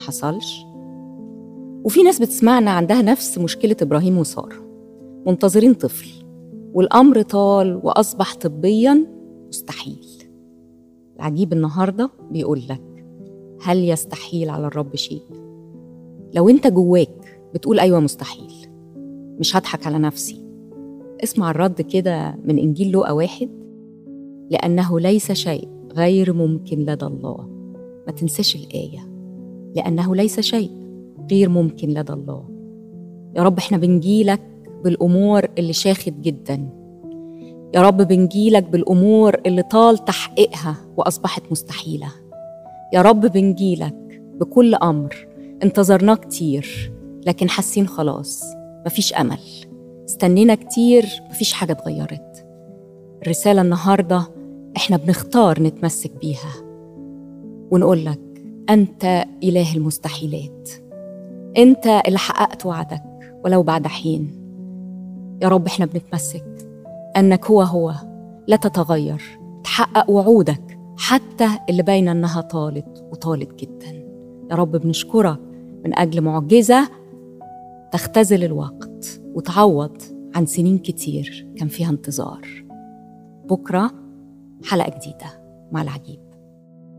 حصلش وفي ناس بتسمعنا عندها نفس مشكلة إبراهيم وسارة منتظرين طفل والأمر طال وأصبح طبيا مستحيل العجيب النهاردة بيقول لك هل يستحيل على الرب شيء لو انت جواك بتقول أيوة مستحيل مش هضحك على نفسي اسمع الرد كده من إنجيل لوقا واحد لأنه ليس شيء غير ممكن لدى الله ما تنساش الآية لأنه ليس شيء غير ممكن لدى الله يا رب احنا بنجيلك بالأمور اللي شاخت جدا يا رب بنجيلك بالأمور اللي طال تحقيقها وأصبحت مستحيلة يا رب بنجيلك بكل أمر انتظرناه كتير لكن حاسين خلاص مفيش أمل استنينا كتير مفيش حاجة اتغيرت الرسالة النهاردة احنا بنختار نتمسك بيها ونقول لك أنت إله المستحيلات أنت اللي حققت وعدك ولو بعد حين يا رب احنا بنتمسك أنك هو هو لا تتغير تحقق وعودك حتى اللي باينة إنها طالت وطالت جدا يا رب بنشكرك من أجل معجزة تختزل الوقت وتعوض عن سنين كتير كان فيها انتظار بكرة حلقة جديدة مع العجيب